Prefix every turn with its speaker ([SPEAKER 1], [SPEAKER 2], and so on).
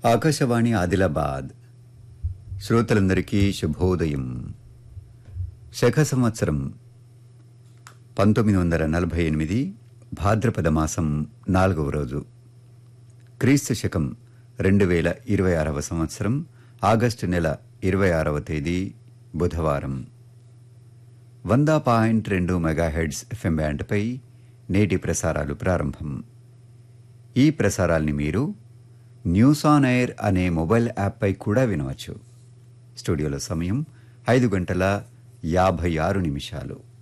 [SPEAKER 1] ఆకాశవాణి ఆదిలాబాద్ శ్రోతలందరికీ శుభోదయం శఖ సంవత్సరం పంతొమ్మిది వందల నలభై ఎనిమిది భాద్రపద మాసం నాలుగవ రోజు క్రీస్తు శకం రెండు వేల ఇరవై ఆరవ సంవత్సరం ఆగస్టు నెల ఇరవై ఆరవ తేదీ బుధవారం వంద పాయింట్ రెండు మెగాహెడ్స్ ఎఫ్ఎం బ్యాండ్పై నేటి ప్రసారాలు ప్రారంభం ఈ ప్రసారాల్ని మీరు న్యూస్ ఆన్ ఎయిర్ అనే మొబైల్ యాప్పై కూడా వినవచ్చు స్టూడియోలో సమయం ఐదు గంటల యాభై ఆరు నిమిషాలు